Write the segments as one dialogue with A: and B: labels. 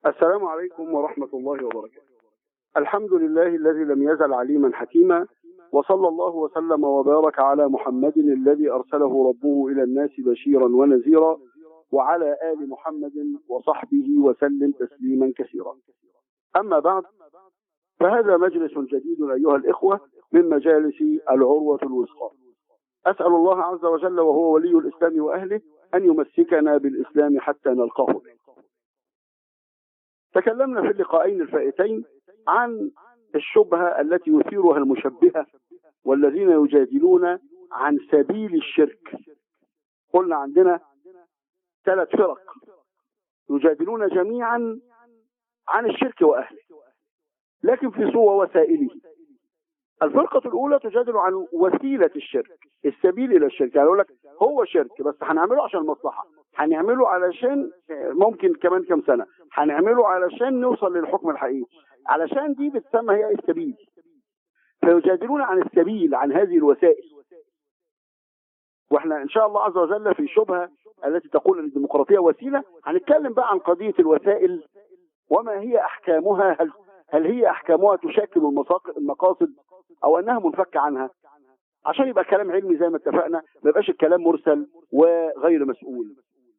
A: السلام عليكم ورحمة الله وبركاته الحمد لله الذي لم يزل عليما حكيما وصلى الله وسلم وبارك على محمد الذي أرسله ربه إلى الناس بشيرا ونذيرا وعلى آل محمد وصحبه وسلم تسليما كثيرا أما بعد فهذا مجلس جديد أيها الإخوة من مجالس العروة الوثقى أسأل الله عز وجل وهو ولي الإسلام وأهله أن يمسكنا بالإسلام حتى نلقاه به تكلمنا في اللقاءين الفائتين عن الشبهة التي يثيرها المشبهة والذين يجادلون عن سبيل الشرك قلنا عندنا ثلاث فرق يجادلون جميعا عن الشرك وأهله لكن في صور وسائله الفرقة الأولى تجادل عن وسيلة الشرك السبيل إلى الشرك يعني يقول لك هو شرك بس هنعمله عشان المصلحة هنعمله علشان ممكن كمان كم سنة هنعمله علشان نوصل للحكم الحقيقي علشان دي بتسمى هي السبيل فيجادلون عن السبيل عن هذه الوسائل واحنا ان شاء الله عز وجل في شبهة التي تقول ان الديمقراطية وسيلة هنتكلم بقى عن قضية الوسائل وما هي احكامها هل, هل هي احكامها تشكل المقاصد او انها منفكة عنها عشان يبقى كلام علمي زي ما اتفقنا ما يبقاش الكلام مرسل وغير مسؤول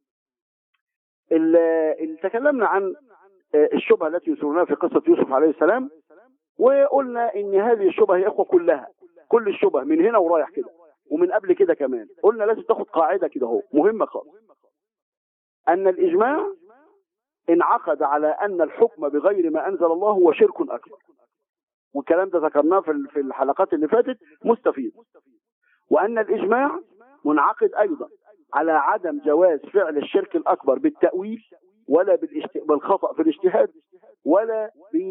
A: اللي تكلمنا عن الشبهة التي يسرونها في قصة يوسف عليه السلام وقلنا ان هذه الشبهة يا اخوة كلها كل الشبه من هنا ورايح كده ومن قبل كده كمان قلنا لازم تاخد قاعدة كده اهو مهمة خالص ان الاجماع انعقد على ان الحكم بغير ما انزل الله هو شرك اكبر والكلام ده ذكرناه في الحلقات اللي فاتت مستفيد وان الاجماع منعقد ايضا على عدم جواز فعل الشرك الاكبر بالتأويل ولا بالخطأ في الاجتهاد ولا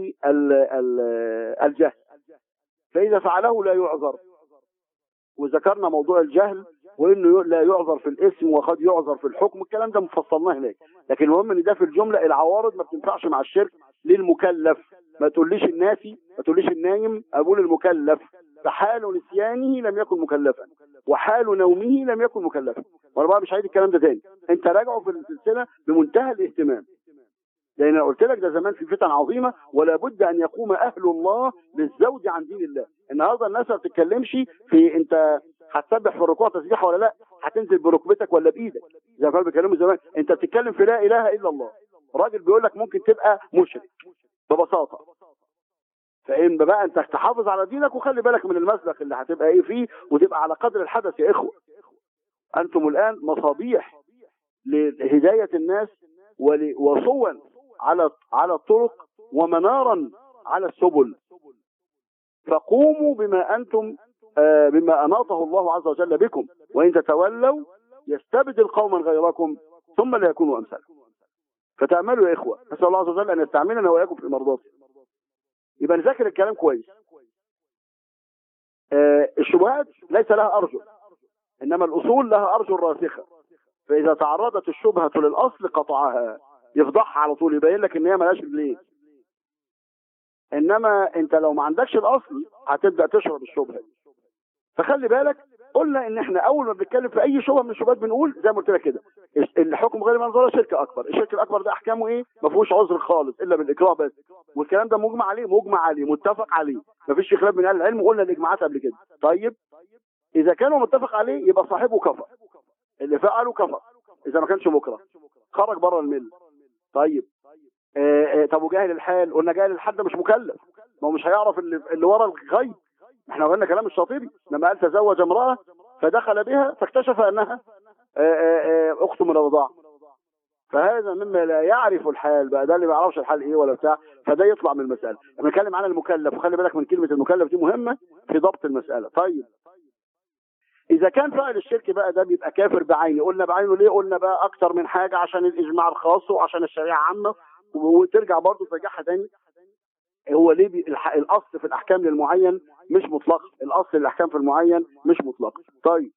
A: بالجهل فإذا فعله لا يعذر وذكرنا موضوع الجهل وانه لا يعذر في الاسم وقد يعذر في الحكم الكلام ده مفصلناه هناك لكن المهم ان ده في الجمله العوارض ما بتنفعش مع الشرك للمكلف ما تقوليش الناسي ما تقوليش النايم اقول المكلف فحال نسيانه لم يكن مكلفا وحال نومه لم يكن مكلفا وانا بقى مش عايز الكلام ده تاني انت راجعه في السلسله بمنتهى الاهتمام لان انا قلت لك ده زمان في فتن عظيمه ولا بد ان يقوم اهل الله للزوج عن دين الله النهارده الناس ما بتتكلمش في انت هتسبح في الركوع تسبيح ولا لا هتنزل بركبتك ولا بايدك زي ما كانوا بيتكلموا زمان انت بتتكلم في لا اله الا الله راجل بيقول لك ممكن تبقى مشرك ببساطه فإن بقى انت تحافظ على دينك وخلي بالك من المسلك اللي هتبقى ايه فيه وتبقى على قدر الحدث يا اخوه انتم الان مصابيح لهدايه الناس وصوا على على الطرق ومنارا على السبل فقوموا بما انتم بما اناطه الله عز وجل بكم وان تتولوا يستبدل قوما غيركم ثم لا يكونوا امثالكم فتاملوا يا اخوه نسال الله عز وجل ان يستعملنا واياكم في مرضاته يبقى نذاكر الكلام كويس آه الشبهات ليس لها ارجل انما الاصول لها ارجل راسخه فاذا تعرضت الشبهه للاصل قطعها يفضحها على طول يبين لك ان هي ملهاش رجلين انما انت لو ما عندكش الاصل هتبدا تشرب الشبهه دي فخلي بالك قلنا ان احنا اول ما بنتكلم في اي شبهه من الشبهات بنقول زي ما قلت لك كده الحكم غير منظوره شرك اكبر الشرك الاكبر ده احكامه ايه ما فيهوش عذر خالص الا بالاكراه بس والكلام ده مجمع عليه مجمع عليه متفق عليه ما فيش خلاف من اهل العلم وقلنا الاجماعات قبل كده طيب اذا كانوا متفق عليه يبقى صاحبه كفر اللي فعله كفر اذا ما كانش مكره خرج بره المله طيب آه آه طب وجاهل الحال قلنا جاهل الحال ده مش مكلف ما هو مش هيعرف اللي, اللي ورا الغيب احنا قلنا كلام الشاطبي لما قال تزوج امرأة فدخل بها فاكتشف انها آآ آآ اخت من الرضاعة فهذا مما لا يعرف الحال بقى ده اللي ما يعرفش الحال ايه ولا بتاع فده يطلع من المسألة بنتكلم عن المكلف وخلي بالك من كلمة المكلف دي مهمة في ضبط المسألة طيب اذا كان فاعل الشرك بقى ده بيبقى كافر بعينه قلنا بعينه ليه قلنا بقى اكتر من حاجة عشان الاجماع الخاص وعشان الشريعة عامة وترجع برضه ترجعها تاني هو ليه بي... الاصل في الاحكام للمعين مش مطلق الاصل الاحكام في المعين مش مطلق طيب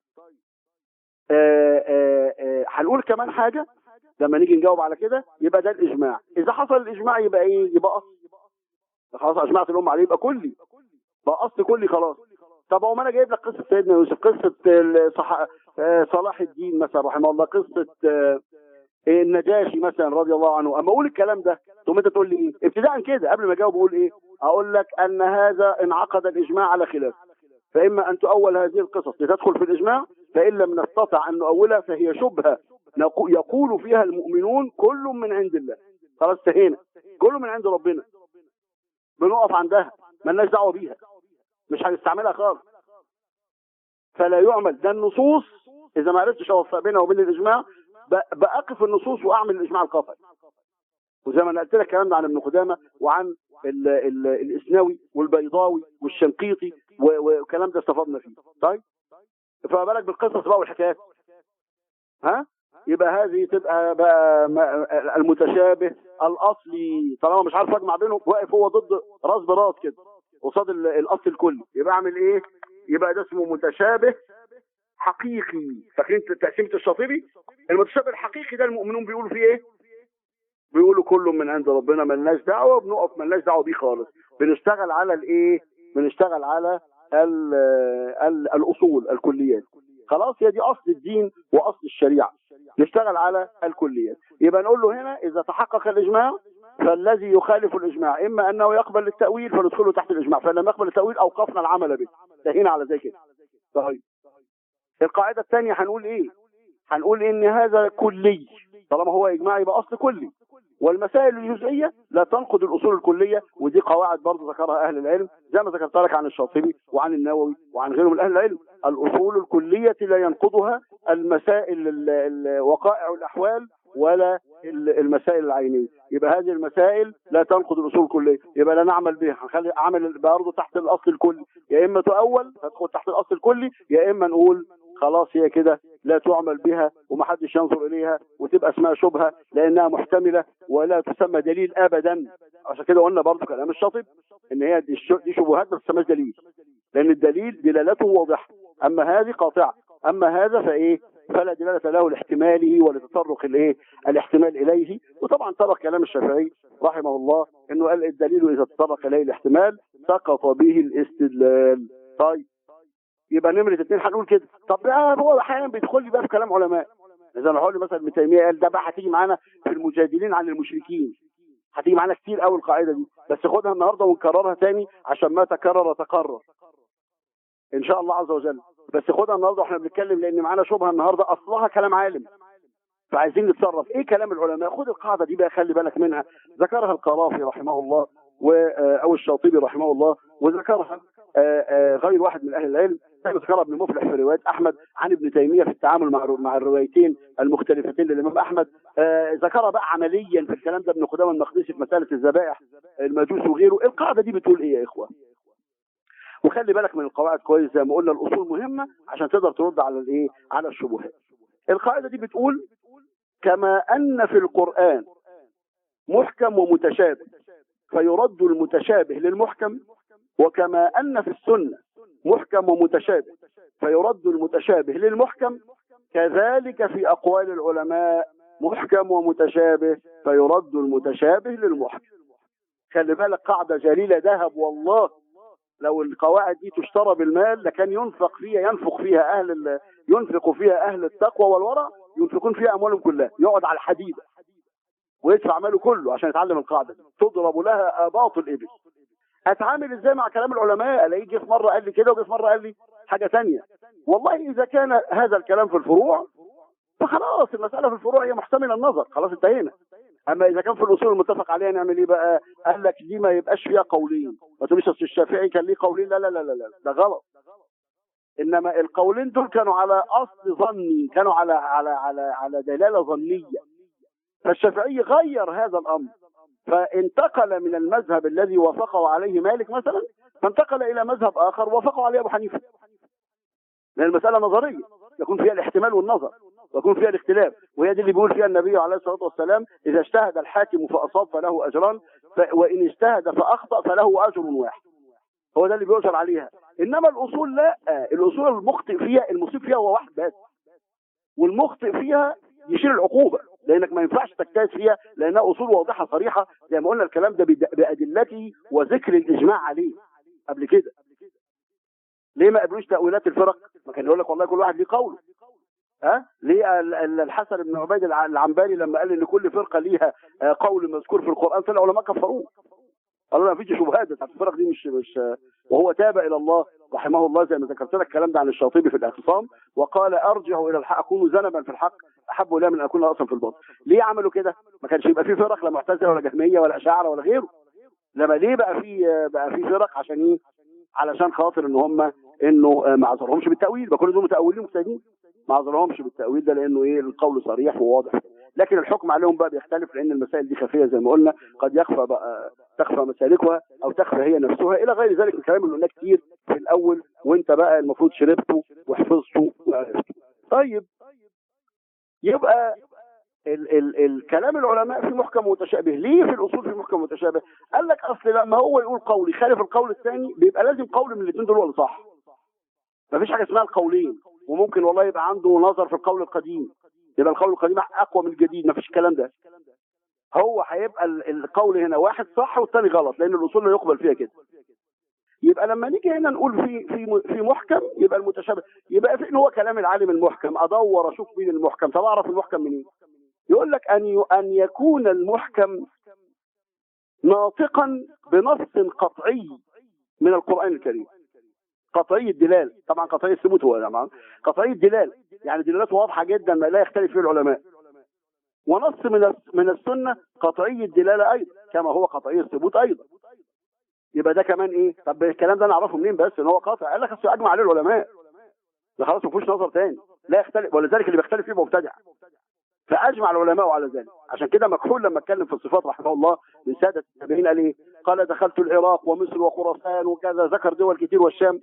A: هنقول كمان حاجة لما نيجي نجاوب على كده يبقى ده الاجماع اذا حصل الاجماع يبقى ايه يبقى اصل خلاص اجمعت الامه عليه يبقى كلي بقى اصل كلي خلاص طب هو انا جايب لك قصه سيدنا يوسف قصه صح... صلاح الدين مثلا رحمه الله قصه النجاشي مثلا رضي الله عنه اما اقول الكلام ده ثم انت تقول لي ايه ابتداء كده قبل ما اجاوب اقول ايه اقول لك ان هذا انعقد الاجماع على خلاف فاما ان تؤول هذه القصص لتدخل في الاجماع فان لم نستطع ان نؤولها فهي شبهه نقو- يقول فيها المؤمنون كل من عند الله خلاص انتهينا كل من عند ربنا بنقف عندها ملناش دعوه بيها مش هنستعملها خالص فلا يعمل ده النصوص اذا ما عرفتش اوفق بينها وبين الاجماع ب- بأقف النصوص واعمل الاجماع القطعي وزي ما أنا قلت لك الكلام ده عن ابن قدامه وعن ال ال الاسنوي والبيضاوي والشنقيطي و- والكلام ده استفدنا فيه طيب فما بالك بالقصص بقى والحكايات ها يبقى هذه تبقى بقى ما- المتشابه الاصلي طالما مش عارف اجمع بينهم واقف هو ضد راس براس كده قصاد ال- الاصل الكلي يبقى اعمل ايه يبقى ده اسمه متشابه حقيقي فاكرين تقسيمه الشاطبي المتشابه الحقيقي ده المؤمنون بيقولوا فيه ايه بيقولوا كله من عند ربنا ملناش دعوه بنقف ملناش دعوه بيه خالص بنشتغل على الايه بنشتغل على ال ال الاصول الكليات خلاص هي دي اصل الدين واصل الشريعه نشتغل على الكليات يبقى نقول له هنا اذا تحقق الاجماع فالذي يخالف الاجماع اما انه يقبل التاويل فندخله تحت الاجماع فان لم يقبل التاويل اوقفنا العمل به انتهينا على زي كده طيب القاعده الثانيه هنقول ايه هنقول ان هذا كلي طالما هو اجماع يبقى اصل كلي والمسائل الجزئيه لا تنقض الاصول الكليه ودي قواعد برضه ذكرها اهل العلم زي ما ذكرت لك عن الشاطبي وعن النووي وعن غيرهم من اهل العلم الاصول الكليه لا ينقضها المسائل ال- ال- وقائع الاحوال ولا ال- المسائل العينيه يبقى هذه المسائل لا تنقض الاصول الكليه يبقى لا نعمل بها هنخلي اعمل برضه تحت الاصل الكلي يا اما تؤول تدخل تحت الاصل الكلي يا اما نقول خلاص هي كده لا تعمل بها ومحدش ينظر اليها وتبقى اسمها شبهه لانها محتمله ولا تسمى دليل ابدا عشان كده قلنا برضه كلام الشاطب ان هي دي الش- دي شبهات ما تسماش دليل لان الدليل دلالته واضحه اما هذه قاطعه اما هذا فايه فلا دلاله له لاحتماله ولتطرق الايه الاحتمال اليه وطبعا سبق كلام الشافعي رحمه الله انه قال الدليل اذا تطرق اليه الاحتمال سقط به الاستدلال طيب يبقى نمرة اتنين هنقول كده طب بقى هو احيانا بيدخل لي بقى في كلام علماء اذا انا هقول لي مثلا ابن تيميه قال ده بقى هتيجي معانا في المجادلين عن المشركين هتيجي معانا كتير قوي القاعده دي بس خدها النهارده ونكررها تاني عشان ما تكرر تكرر ان شاء الله عز وجل بس خدها النهارده واحنا بنتكلم لان معانا شبهه النهارده اصلها كلام عالم فعايزين نتصرف ايه كلام العلماء خد القاعده دي بقى خلي بالك منها ذكرها القرافي رحمه الله و او الشاطبي رحمه الله وذكرها آه، آه، غير واحد من اهل العلم كان ذكرها ابن مفلح في روايه احمد عن ابن تيميه في التعامل مع مع الروايتين المختلفتين للامام احمد آه، ذكرها بقى عمليا في الكلام ده ابن قدامه المقدسي في مساله الذبائح المجوس وغيره القاعده دي بتقول ايه يا اخوان وخلي بالك من القواعد كويس زي ما قلنا الاصول مهمه عشان تقدر ترد على الايه على الشبهات القاعده دي بتقول كما ان في القران محكم ومتشابه فيرد المتشابه للمحكم وكما ان في السنه محكم ومتشابه فيرد المتشابه للمحكم كذلك في اقوال العلماء محكم ومتشابه فيرد المتشابه للمحكم خلي بالك قاعده جليله ذهب والله لو القواعد دي تشترى بالمال لكان ينفق فيها ينفق فيها اهل ال- ينفق فيها اهل التقوى والورع ينفقون فيها اموالهم كلها يقعد على الحديده ويدفع ماله كله عشان يتعلم القاعده دي تضرب لها اباط الابل اتعامل ازاي مع كلام العلماء الاقيه جه في مره قال لي كده وجه في مره قال لي حاجه ثانيه والله اذا كان هذا الكلام في الفروع فخلاص المساله في الفروع هي محتمله النظر خلاص انتهينا اما اذا كان في الاصول المتفق عليها نعمل ايه بقى قال لك دي ما يبقاش فيها قولين ما تقوليش اصل الشافعي كان ليه قولين لا لا لا لا لا ده غلط انما القولين دول كانوا على اصل ظني كانوا على على على على دلاله ظنيه فالشافعي غير هذا الامر فانتقل من المذهب الذي وافقه عليه مالك مثلا فانتقل الى مذهب اخر وافقه عليه ابو حنيفه لان المساله نظريه يكون فيها الاحتمال والنظر ويكون فيها الاختلاف وهي دي اللي بيقول فيها النبي عليه الصلاه والسلام اذا اجتهد الحاكم فاصاب فله اجران ف... وان اجتهد فاخطا فله اجر واحد هو ده اللي بيؤجر عليها انما الاصول لا الاصول المخطئ فيها المصيب فيها هو واحد بس والمخطئ فيها يشيل العقوبه لانك ما ينفعش تجتهد فيها لانها اصول واضحه صريحه زي ما قلنا الكلام ده بد- بادلته وذكر الاجماع عليه قبل كده ليه ما قبلوش تاويلات الفرق ما كان يقول لك والله كل واحد ليه قول ها ليه ال- ال- الحسن بن عبيد الع- العنبري لما قال ان كل فرقه ليها آه، قول مذكور في القران طلع علماء كفروه قالوا لا مفيش شبهات بتاعت الفرق دي مش مش وهو تاب الى الله رحمه الله زي ما ذكرت لك الكلام ده عن الشاطبي في الاعتصام وقال ارجع الى الحق اكون ذنبا في الحق احب الي من ان اكون راسا في الباطل ليه عملوا كده ما كانش يبقى في فرق لا معتزله ولا جهميه ولا اشاعره ولا غيره لما ليه بقى في بقى في فرق عشان ايه علشان خاطر ان هم انه آه، ما عذرهمش بالتاويل بقى كل دول متاولين مجتهدين ما عذرهمش بالتاويل ده لانه ايه القول صريح وواضح لكن الحكم عليهم بقى بيختلف لان المسائل دي خفيه زي ما قلنا قد يخفى بقى تخفى مسالكها او تخفى هي نفسها الى غير ذلك من الكلام اللي قلناه كتير في الاول وانت بقى المفروض شربته وحفظته وعرفته طيب يبقى ال ال الكلام العلماء في محكم متشابه ليه في الاصول في محكم متشابه قال لك اصل لما هو يقول قول يخالف القول الثاني بيبقى لازم قول من الاثنين دول هو اللي صح مفيش حاجه اسمها القولين وممكن والله يبقى عنده نظر في القول القديم يبقى القول القديم اقوى من الجديد مفيش الكلام ده هو هيبقى ال- القول هنا واحد صح والثاني غلط لان الاصول لا يقبل فيها كده يبقى لما نيجي هنا نقول في في في محكم يبقى المتشابه يبقى في ان هو كلام العالم المحكم ادور اشوف مين المحكم طب اعرف المحكم منين يقول لك ان ي- ان يكون المحكم ناطقا بنص قطعي من القران الكريم قطعي الدلال طبعا قطعي الثبوت هو طبعا قطعي الدلال يعني دلالته واضحه جدا ما لا يختلف فيه العلماء ونص من الس- من السنه قطعي الدلاله ايضا كما هو قطعي الثبوت ايضا يبقى ده كمان ايه طب الكلام ده نعرفه منين بس ان هو قاطع قال لك اصل اجمع عليه العلماء ده خلاص ما فيهوش نظر تاني لا يختلف ولذلك اللي بيختلف فيه مبتدع فاجمع العلماء على ذلك عشان كده مكحول لما اتكلم في الصفات رحمه الله من ساده التابعين قال ايه قال دخلت العراق ومصر وخراسان وكذا ذكر دول كتير والشام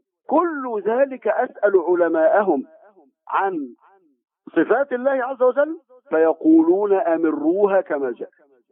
A: كل ذلك اسال علماءهم عن صفات الله عز وجل فيقولون امروها كما جاء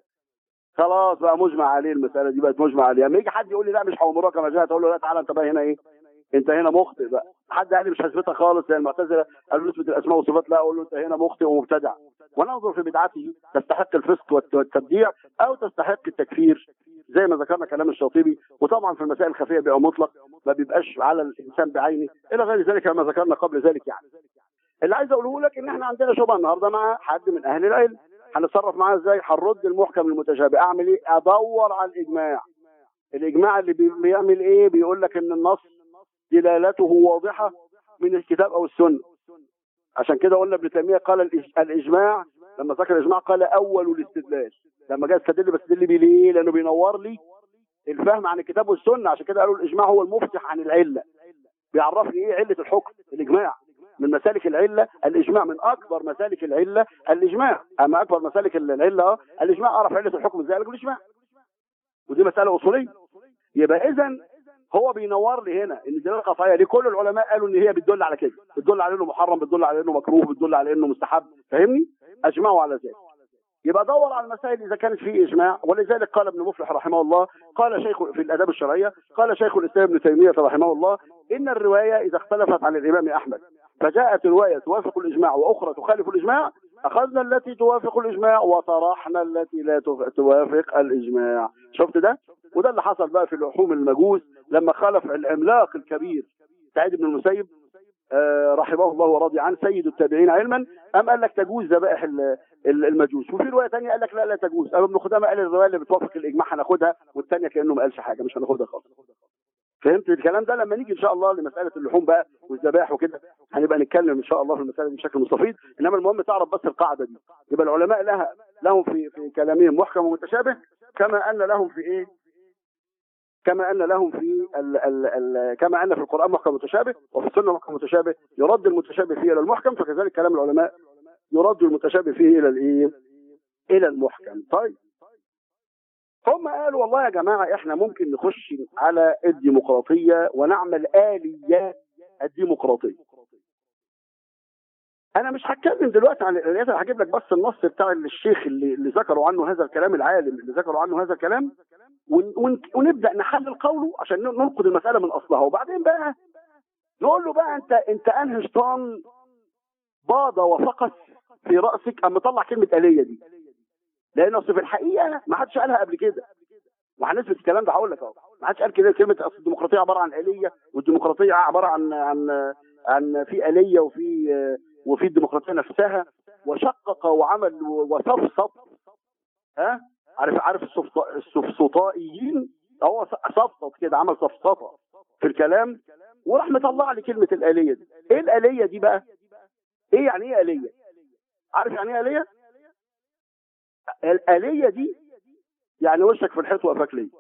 A: خلاص بقى مجمع عليه المساله دي بقت مجمع عليها لما يجي حد يقول لي لا مش هامروها كما جاء تقول له لا تعالى انت بقى هنا ايه انت هنا مخطئ بقى حد قال لي مش هثبتها خالص زي المعتزله قالوا نثبت الاسماء والصفات لا اقول له انت هنا مخطئ ومبتدع وننظر في بدعته تستحق الفسق والت- والتبديع او تستحق التكفير زي ما ذكرنا كلام الشاطبي وطبعا في المسائل الخفيه بيبقى مطلق ما بيبقاش على الانسان بعينه الى غير ذلك كما ذكرنا قبل ذلك يعني اللي عايز اقوله لك ان احنا عندنا شبهه النهارده مع حد من اهل العلم هنتصرف معاه ازاي هنرد المحكم المتشابه اعمل ايه ادور على الاجماع الاجماع اللي بي- بيعمل ايه بيقول لك ان النص دلالته واضحه من الكتاب او السنه عشان كده قلنا ابن تيميه قال الإج- الاجماع لما ذكر الاجماع قال اول الاستدلال لما جاء استدل بستدل بيه ليه لانه بينور لي الفهم عن الكتاب والسنه عشان كده قالوا الاجماع هو المفتح عن العله بيعرفني ايه عله الحكم الاجماع من مسالك العله الاجماع من اكبر مسالك العله الاجماع اما اكبر مسالك العله اه الاجماع اعرف عله الحكم ازاي اقول الاجماع ودي مساله اصوليه يبقى اذا هو بينور لي هنا ان الدلاله القطعيه دي كل العلماء قالوا ان هي بتدل على كده بتدل على انه محرم بتدل على انه مكروه بتدل على انه مستحب فاهمني اجمعوا على ذلك يبقى دور على المسائل اذا كانت في اجماع ولذلك قال ابن مفلح رحمه الله قال شيخ في الاداب الشرعيه قال شيخ الاسلام ابن تيميه رحمه الله ان الروايه اذا اختلفت عن الامام احمد فجاءت روايه توافق الاجماع واخرى تخالف الاجماع اخذنا التي توافق الاجماع وطرحنا التي لا تف- توافق الاجماع شفت ده وده اللي حصل بقى في لحوم المجوس لما خالف العملاق الكبير سعيد بن المسيب آه، رحمه الله ورضي عنه سيد التابعين علما ام قال لك تجوز ذبائح ال- ال- المجوس وفي روايه ثانيه قال لك لا لا تجوز ابن خدامه قال الروايه اللي بتوافق الاجماع هناخدها والثانيه كانه ما قالش حاجه مش هناخدها خالص فهمت الكلام ده لما نيجي ان شاء الله لمساله اللحوم بقى والذبائح وكده هنبقى نتكلم ان شاء الله في المساله دي بشكل مستفيض انما المهم تعرف بس القاعده دي يبقى العلماء لها لهم في في كلامهم محكم ومتشابه كما ان لهم في ايه كما ان لهم في ال ال ال كما ان في القران محكم متشابه وفي السنه محكم متشابه يرد المتشابه فيه الى المحكم فكذلك كلام العلماء يرد المتشابه فيه الى الايه الى المحكم طيب هم قالوا والله يا جماعه احنا ممكن نخش على الديمقراطيه ونعمل اليات الديمقراطيه انا مش هتكلم دلوقتي عن الاليات انا هجيب لك بس النص بتاع الشيخ اللي, اللي ذكروا عنه هذا الكلام العالم اللي ذكروا عنه هذا الكلام ون ون ونبدا نحلل قوله عشان ننقد المساله من اصلها وبعدين بقى نقول له بقى انت انت انهي شيطان باض وفقس في راسك اما طلع كلمه اليه دي لان اصل في الحقيقه ما حدش قالها قبل كده وهنثبت الكلام ده هقول لك اهو ما حدش قال كده كلمه اصل الديمقراطيه عباره عن اليه والديمقراطيه عباره عن عن عن في اليه وفي وفي الديمقراطيه نفسها وشقق وعمل وصفصف ها عارف عارف السفط- السفسطائيين هو صفصط كده عمل صفصطه في الكلام وراح مطلع لي كلمه الاليه دي ايه الاليه دي بقى ايه يعني ايه اليه عارف يعني ايه اليه الاليه دي يعني وشك في الحيط وقفك ليه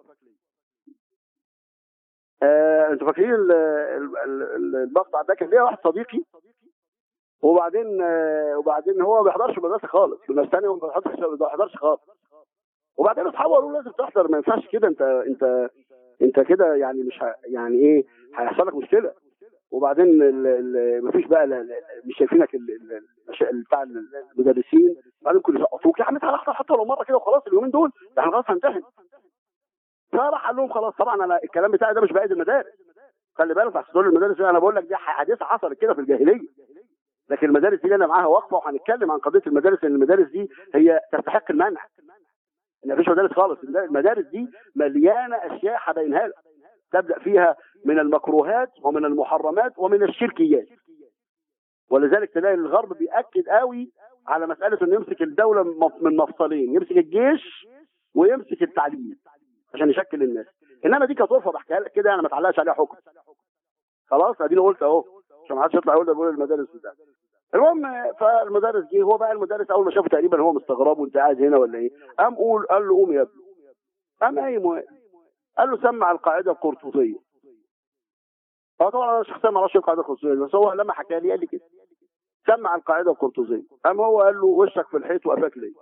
A: آه، انتوا فاكرين ال- ال- ال- المقطع ده كان ليا واحد صديقي وبعدين آه، وبعدين هو ما بيحضرش المدرسه خالص في الناس ثانيه ما بيحضرش ما بيحضرش خالص وبعدين اصحابه قالوا له لازم تحضر ما ينفعش كده انت انت انت كده يعني مش ه... يعني ايه هيحصل لك مشكله وبعدين ال... ال... مفيش بقى ل... ل- مش شايفينك ال... ال... المش- ال- بتاع المدرسين بعدين كل يسقطوك يا عم تعالى احضر حتى لو مره كده وخلاص اليومين دول ده احنا خلاص هنمتحن فراح قال لهم خلاص طبعا انا الكلام بتاعي ده مش بايد المدارس خلي بالك اصل دول المدارس انا بقول لك دي حادثه حصلت كده في الجاهليه لكن المدارس دي انا معاها واقفه وهنتكلم عن قضيه المدارس لان المدارس دي هي تستحق المنع ما فيش مدارس خالص المدارس دي مليانه اشياء هبينها لك تبدا فيها من المكروهات ومن المحرمات ومن الشركيات ولذلك تلاقي الغرب بيأكد قوي على مسألة انه يمسك الدولة مف- من مفصلين يمسك الجيش ويمسك التعليم عشان يشكل الناس انما دي كطرفة بحكيها لك كده انا ما اتعلقش عليها حكم خلاص اديني قلت اهو عشان ما حدش يطلع يقول ده بيقول المدارس بتاع المهم فالمدرس جه هو بقى المدرس اول ما شافه تقريبا هو مستغرب وانت قاعد هنا ولا ايه قام قول قال له قوم يا ابني قام قايم وقال. قال له سمع القاعده القرطبيه هو طبعا انا شخصيا ما اعرفش القاعده القرطبيه بس هو لما حكى لي قال لي كده سمع القاعده القرطبيه قام هو قال له وشك في الحيط وقفاك ليه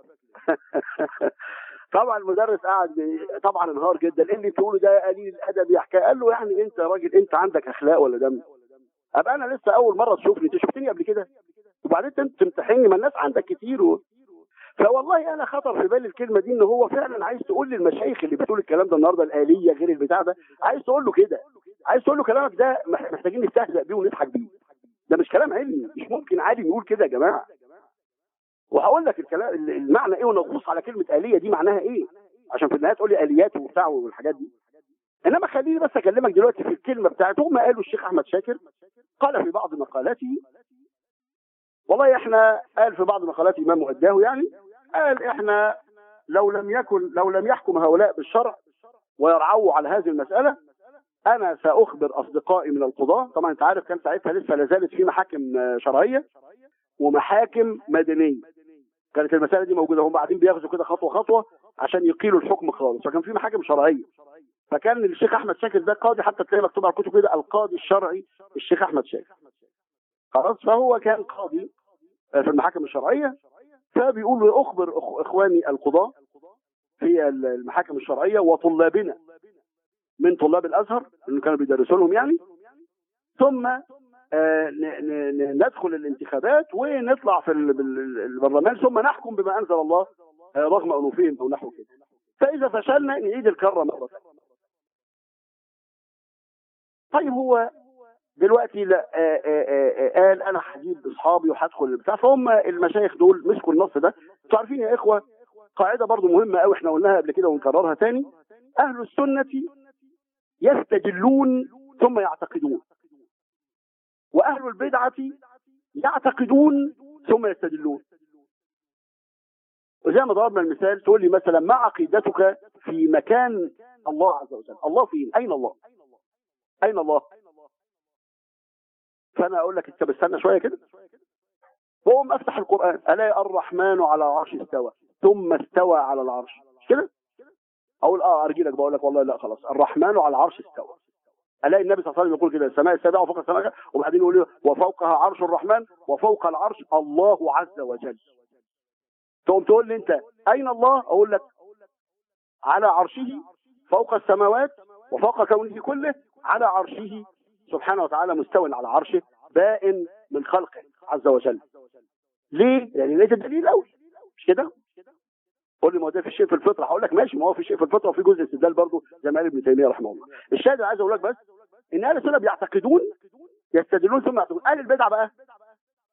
A: طبعا المدرس قاعد طبعا انهار جدا ايه اللي بتقوله ده قليل الادب يحكي قال له يعني انت راجل انت عندك اخلاق ولا دم ابقى انا لسه اول مره تشوفني انت شفتني قبل كده وبعدين انت تمتحني ما الناس عندك كتير و... فوالله انا خطر في بالي الكلمه دي ان هو فعلا عايز تقول للمشايخ اللي بتقول الكلام ده النهارده الاليه غير البتاع ده عايز تقول له كده عايز تقول له كلامك ده مح- محتاجين نستهزأ بيه ونضحك بيه ده مش كلام علمي مش ممكن عالم يقول كده يا جماعه وهقول لك الكلام المعنى ايه ونغوص على كلمه اليه دي معناها ايه عشان في النهايه تقول لي اليات وبتاع والحاجات دي انما خليني بس اكلمك دلوقتي في الكلمه بتاعته هم قالوا الشيخ احمد شاكر قال في بعض مقالاته والله احنا قال في بعض مقالات امام مؤداه يعني قال احنا لو لم يكن لو لم يحكم هؤلاء بالشرع ويرعوا على هذه المساله انا ساخبر اصدقائي من القضاه طبعا انت عارف كان ساعتها لسه لا زالت في محاكم آه، شرعيه ومحاكم مدنيه كانت المساله دي موجوده هم قاعدين بياخذوا كده خطوه خطوه عشان يقيلوا الحكم خالص فكان في محاكم شرعيه فكان الشيخ احمد شاكر ده قاضي حتى تلاقي مكتوب على الكتب كده القاضي الشرعي الشيخ احمد شاكر خلاص فهو كان قاضي آه، في المحاكم الشرعيه فبيقول له اخبر أخ- اخواني القضاه في المحاكم الشرعيه وطلابنا من طلاب الازهر اللي كانوا بيدرسوا لهم يعني ثم آه، ن- ن- ن- ندخل الانتخابات ونطلع في ال- بال- البرلمان ثم نحكم بما انزل الله آه، رغم انوفهم او نحو كده فاذا فشلنا نعيد الكره مره ثانية. طيب هو دلوقتي لا آه، آه، آه، آه، قال انا هجيب اصحابي وهدخل البتاع فهم المشايخ دول مسكوا النص ده انتوا عارفين يا اخوه قاعده برضو مهمه قوي احنا قلناها قبل كده ونكررها تاني اهل السنه يستدلون ثم يعتقدون واهل البدعه يعتقدون ثم يستدلون وزي ما ضربنا المثال تقول لي مثلا ما عقيدتك في مكان الله عز وجل الله فين اين الله اين الله فانا اقول لك انت بستنى شويه كده واقوم افتح القران الاقي الرحمن على العرش استوى ثم استوى على العرش مش كده اقول اه ارجي لك بقول لك والله لا خلاص الرحمن على العرش استوى الاقي النبي صلى الله عليه وسلم يقول كده السماء السابعه وفوق السماء السابعة، وبعدين يقول له وفوقها عرش الرحمن وفوق العرش الله عز وجل تقوم تقول لي انت اين الله اقول لك على عرشه فوق السماوات وفوق كونه كله على عرشه سبحانه وتعالى مستوى على عرشه بائن من خلقه عز وجل ليه؟ لان لقيت الدليل قوي مش كده؟ قول لي ما هو ده في شيء في الفطره هقول لك ماشي ما هو في شيء في الفطره وفي جزء استدلال برضه زي ما قال ابن تيميه رحمه الله الشاهد اللي عايز اقول لك بس ان اهل السنه بيعتقدون يستدلون ثم يعتقدون اهل البدع بقى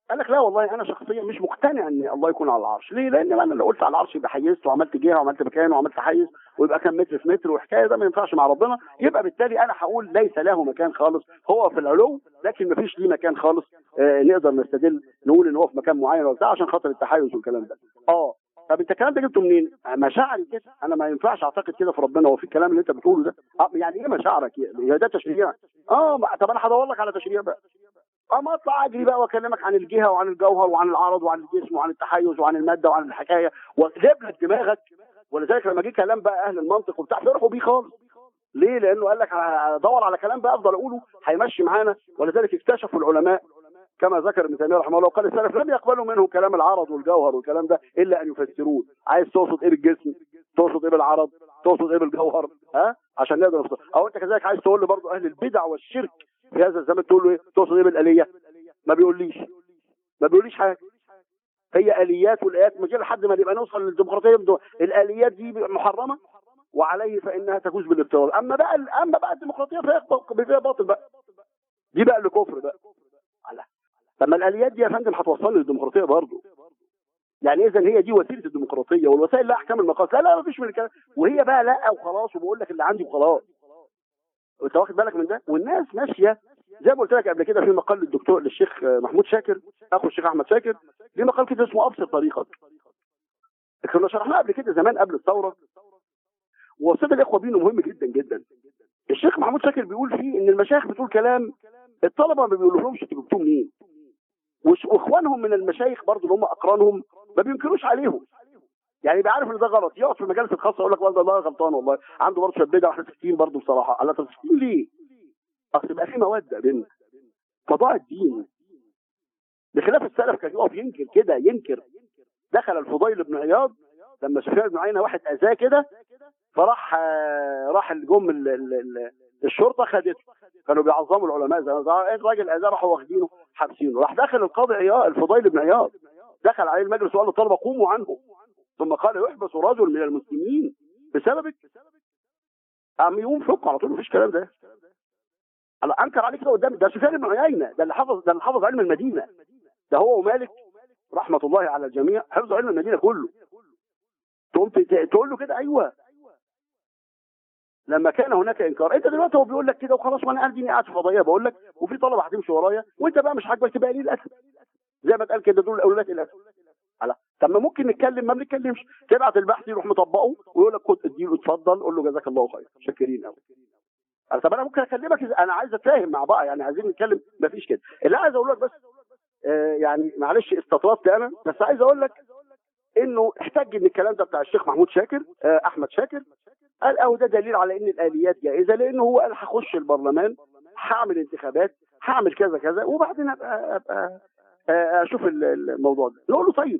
A: قال لك لا والله انا شخصيا مش مقتنع ان الله يكون على العرش ليه لان انا لو قلت على العرش يبقى حيزت وعملت جهه وعملت مكان وعملت حيز ويبقى كام متر في متر وحكايه ده ما ينفعش مع ربنا يبقى بالتالي انا هقول ليس له مكان خالص هو في العلو لكن ما فيش ليه مكان خالص آه نقدر نستدل نقول ان هو في مكان معين ولا بتاع عشان خاطر التحيز والكلام ده اه طب انت الكلام ده جبته منين؟ مشاعري كده انا ما ينفعش اعتقد كده في ربنا هو في الكلام اللي انت بتقوله ده آه يعني ايه مشاعرك يعني ده تشريع اه ما- طب انا هدور لك على تشريع بقى اما اطلع اجري بقى واكلمك عن الجهه وعن الجوهر وعن العرض وعن الجسم وعن التحيز وعن الماده وعن الحكايه واقلب لك دماغك ولذلك لما جه كلام بقى اهل المنطق وبتاع فرحوا بيه خالص ليه؟ لانه قال لك ادور على كلام بقى افضل اقوله هيمشي معانا ولذلك اكتشفوا العلماء كما ذكر ابن تيميه رحمه الله قال السلف لم يقبلوا منه كلام العرض والجوهر والكلام ده الا ان يفسروه عايز تقصد ايه بالجسم تقصد ايه بالعرض تقصد ايه بالجوهر ها عشان نقدر نفسر. او انت كذلك عايز تقول لي برضه اهل البدع والشرك في هذا الزمن تقول له ايه تقصد ايه بالاليه ما بيقوليش ما بيقوليش حاجه هي اليات والايات مش لحد ما نبقى نوصل للديمقراطيه بدو- الاليات دي محرمه وعليه فانها تجوز بالافتراض اما بقى اما بقى الديمقراطيه فيها فيها باطل بقى دي بقى اللي كفر بقى على طب ما الاليات دي يا فندم هتوصلني للديمقراطيه برضه يعني اذا هي دي وسيله الديمقراطيه والوسائل لا احكام المقاصد لا لا ما فيش من الكلام وهي بقى لا وخلاص وبقول لك اللي عندي وخلاص انت واخد بالك من ده والناس ماشيه زي ما قلت لك قبل كده في مقال للدكتور للشيخ محمود شاكر اخو الشيخ احمد شاكر ليه مقال كده اسمه ابسط طريقك كنا شرحناه قبل كده زمان قبل الثوره ووصيه الاخوه بينه مهم جدا جدا الشيخ محمود شاكر بيقول فيه ان المشايخ بتقول كلام الطلبه ما بيقولولهمش انتوا جبتوه منين وش- واخوانهم من المشايخ برضه اللي هم اقرانهم ما بينكروش عليهم يعني يبقى عارف ان ده غلط يقعد في المجالس الخاصه يقول لك والله الله غلطان والله عنده برضه شبيده واحنا 60 برضه بصراحه على 60 ليه؟ اصل يبقى في موده بين قضاء الدين بخلاف السلف كان يقف ينكر كده ينكر دخل الفضيل بن عياض لما سفيان بن عيينه واحد اذاه كده فراح آه، راح الجم ال- ال- ال- الشرطه خدته كانوا بيعظموا العلماء زي ما الراجل اذاه راحوا واخدينه حابسينه راح دخل القاضي عياض الفضيل بن عياض دخل عليه المجلس وقال للطلبه قوموا عنه ثم قال يحبس رجل من المسلمين بسببك قام يقوم فوق على طول مفيش كلام ده الله انكر عليك كده قدام ده سفيان بن عيينه ده اللي حفظ ده اللي حفظ علم المدينه ده هو ومالك رحمه الله على الجميع حفظوا علم المدينه كله تقوم ت- تقول له كده ايوه لما كان هناك انكار انت دلوقتي هو بيقول لك كده وخلاص وانا قاعد قاعد في فضائيه بقول لك وفي طلبه هتمشي ورايا وانت بقى مش عاجبك تبقى قليل الادب زي ما اتقال كده دول الاولاد الادب على طب ما ممكن نتكلم ما بنتكلمش تبعت البحث يروح مطبقه ويقول لك خد اديله اتفضل قول له جزاك الله خير شاكرين قوي طب انا ممكن اكلمك إذا- انا عايز اتفاهم مع بعض يعني عايزين نتكلم مفيش كده اللي عايز اقول لك بس آه يعني معلش استطردت انا بس عايز اقول لك انه احتج ان الكلام ده بتاع الشيخ محمود شاكر آه احمد شاكر قال اهو ده دليل على ان الاليات جائزه لانه هو قال هخش البرلمان هعمل انتخابات هعمل كذا كذا وبعدين ابقى ابقى آه، اشوف ال- الموضوع ده نقول له طيب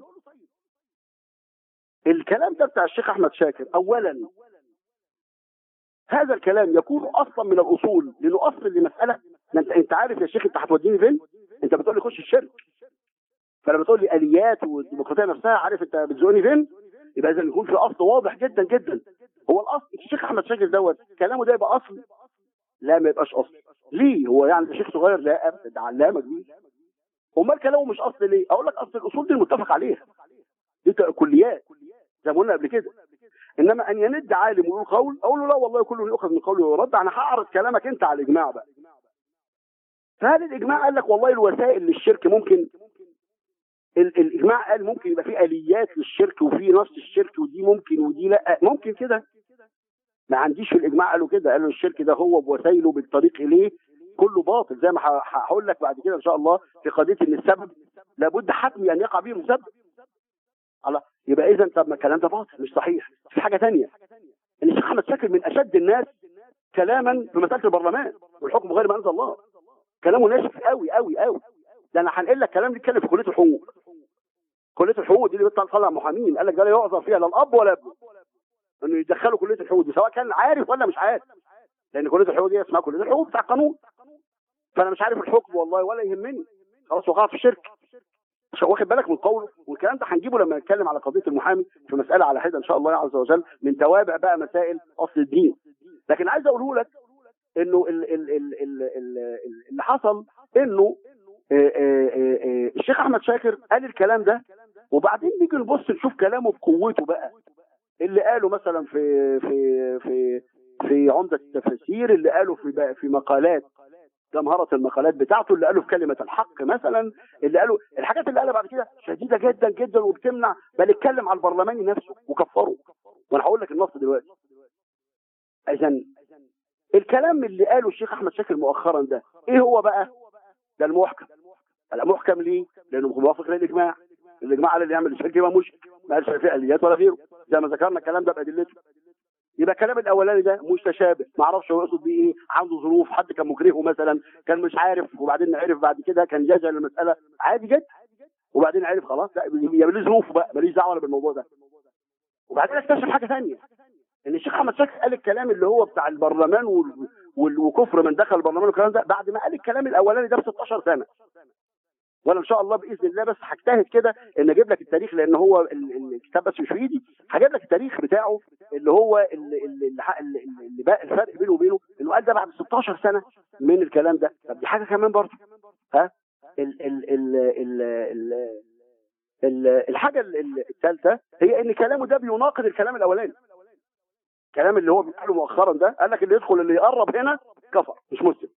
A: الكلام ده بتاع الشيخ احمد شاكر اولا هذا الكلام يكون اصلا من الاصول لانه اصل لمساله ما انت انت عارف يا شيخ انت هتوديني فين؟ انت بتقول لي خش الشرك فلما تقول لي اليات والديمقراطيه نفسها عارف انت بتزقني فين؟ يبقى اذا يكون في اصل واضح جدا جدا هو الاصل الشيخ احمد شاكر دوت كلامه ده يبقى اصل لا ما يبقاش اصل ليه هو يعني ده شيخ صغير لا ابدا ده علامه كبير امال كلامه مش اصل ليه اقول لك اصل الاصول دي المتفق عليها دي كليات زي ما قلنا قبل كده انما ان يند عالم ويقول قول اقول له لا والله كله يؤخذ من قوله ويرد انا هعرض كلامك انت على الاجماع بقى فهل الاجماع قال لك والله الوسائل للشرك ممكن ال- الاجماع قال ممكن يبقى في اليات للشرك وفي نفس الشرك ودي ممكن ودي لا ممكن كده ما عنديش في الاجماع قالوا كده قالوا الشرك ده هو بوسائله بالطريق اليه كله باطل زي ما ه- هقول لك بعد كده ان شاء الله في قضيه ان السبب لابد حتمي ان يقع به مسبب الله يبقى اذا طب ما الكلام ده باطل مش صحيح في حاجه ثانيه ان الشيخ احمد شاكر من اشد الناس كلاما في مساله البرلمان والحكم غير ما انزل الله كلامه ناشف قوي قوي قوي ده انا هنقل لك كلام بيتكلم في كليه الحقوق كليه الحقوق دي اللي بيطلع طلع محامين قال لك ده لا يعذر فيها لا الاب ولا ابنه انه يدخلوا كليه الحقوق دي سواء كان عارف ولا مش عارف لان كليه الحقوق دي اسمها كليه الحقوق بتاع القانون فانا مش عارف الحكم والله ولا يهمني خلاص وقعت في الشرك مش واخد بالك من قوله والكلام ده هنجيبه لما نتكلم على قضيه المحامي في مساله على حده ان شاء الله عز وجل من توابع بقى مسائل اصل الدين لكن عايز اقوله لك انه ال ال ال ال ال ال اللي حصل انه آه، آه، آه، الشيخ احمد شاكر قال الكلام ده وبعدين نيجي نبص نشوف كلامه بقوته بقى اللي قاله مثلا في في في في عمدة التفاسير اللي قاله في في مقالات جمهرة المقالات بتاعته اللي قاله في كلمة الحق مثلا اللي قاله الحاجات اللي قالها بعد كده شديدة جدا جدا وبتمنع بل اتكلم على البرلماني نفسه وكفره وانا هقول لك النص دلوقتي اذا الكلام اللي قاله الشيخ احمد شاكر مؤخرا ده ايه هو بقى ده المحكم المحكم ليه لانه موافق للاجماع الاجماع على اللي يعمل الشرك يبقى مشرك ما قالش فيه اليات ولا غيره زي ما ذكرنا الكلام ده بادلته يبقى الكلام الاولاني ده متشابه ما اعرفش هو يقصد بيه ايه عنده ظروف حد كان مكرهه مثلا كان مش عارف وبعدين عرف بعد كده كان جاز المساله عادي جدا وبعدين عرف خلاص لا يبقى ليه ظروف بقى ماليش دعوه بالموضوع ده وبعدين اكتشف حاجه ثانيه ان الشيخ احمد شاكر قال الكلام اللي هو بتاع البرلمان وال... وال... وكفر من دخل البرلمان والكلام ده بعد ما قال الكلام الاولاني ده ب 16 سنه وانا ان شاء الله باذن الله بس هجتهد كده ان اجيب لك التاريخ لان هو الكتاب بس مش في ايدي هجيب لك التاريخ بتاعه اللي هو اللي, اللي, اللي, اللي بقى الفرق بينه وبينه انه قال ده بعد 16 سنه من الكلام ده طب دي حاجه كمان برضه ها ال ال ال ال ال ال الحاجه الثالثه هي ان كلامه ده بيناقض الكلام الاولاني الكلام اللي هو بيقوله مؤخرا ده قال لك اللي يدخل اللي يقرب هنا كفر مش مسلم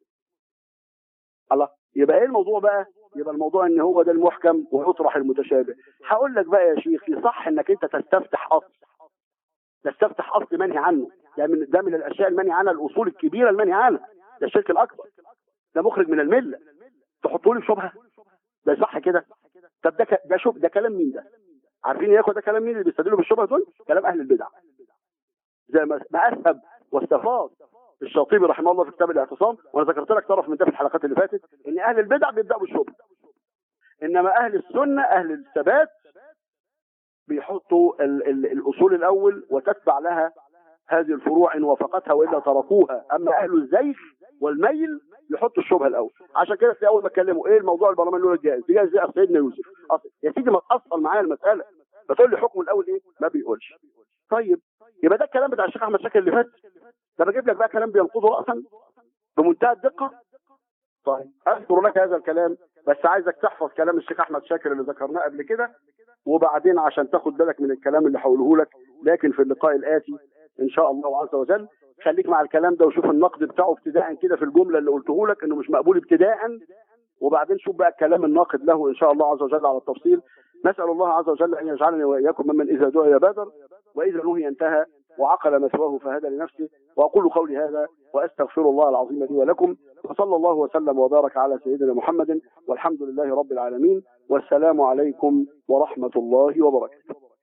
A: الله يبقى ايه الموضوع بقى يبقى الموضوع ان هو ده المحكم ويطرح المتشابه هقول لك بقى يا شيخ يصح انك انت تستفتح اصل تستفتح اصل منهي عنه ده من ده من الاشياء المنهي عنها الاصول الكبيره المنهي عنها ده الشرك الاكبر ده مخرج من المله تحطوا لي شبهه ده صح كده طب ده ده شوف ده كلام مين ده عارفين ياخد ده كلام مين اللي بيستدلوا بالشبهه دول كلام اهل البدع زي ما اذهب واستفاض الشاطبي رحمه الله في كتاب الاعتصام وانا ذكرت لك طرف من ده في الحلقات اللي فاتت ان اهل البدع بيبداوا بالشبهه انما اهل السنه اهل الثبات بيحطوا ال ال الاصول الاول وتتبع لها هذه الفروع ان وافقتها والا تركوها اما اهل الزيغ والميل يحطوا الشبهه الاول عشان كده في اول ما اتكلموا ايه الموضوع البرلمان الاولى الجائز جائز زي سيدنا يوسف أصل. يا سيدي ما تاصل معايا المساله بتقول لي حكمه الاول ايه ما بيقولش طيب يبقى ده الكلام بتاع الشيخ احمد شاكر اللي فات ده بجيب لك بقى كلام بينقضه راسا بمنتهى الدقه طيب اذكر لك هذا الكلام بس عايزك تحفظ كلام الشيخ احمد شاكر اللي ذكرناه قبل كده وبعدين عشان تاخد بالك من الكلام اللي هقوله لك لكن في اللقاء الاتي ان شاء الله عز وجل خليك مع الكلام ده وشوف النقد بتاعه ابتداء كده في الجمله اللي قلته لك انه مش مقبول ابتداء وبعدين شوف بقى الكلام الناقد له ان شاء الله عز وجل على التفصيل نسال الله عز وجل ان يجعلني واياكم ممن اذا دعي بادر واذا نهي انتهى وعقل مثواه فهدى لنفسه واقول قولي هذا واستغفر الله العظيم لي ولكم وصلى الله وسلم وبارك على سيدنا محمد والحمد لله رب العالمين والسلام عليكم ورحمه الله وبركاته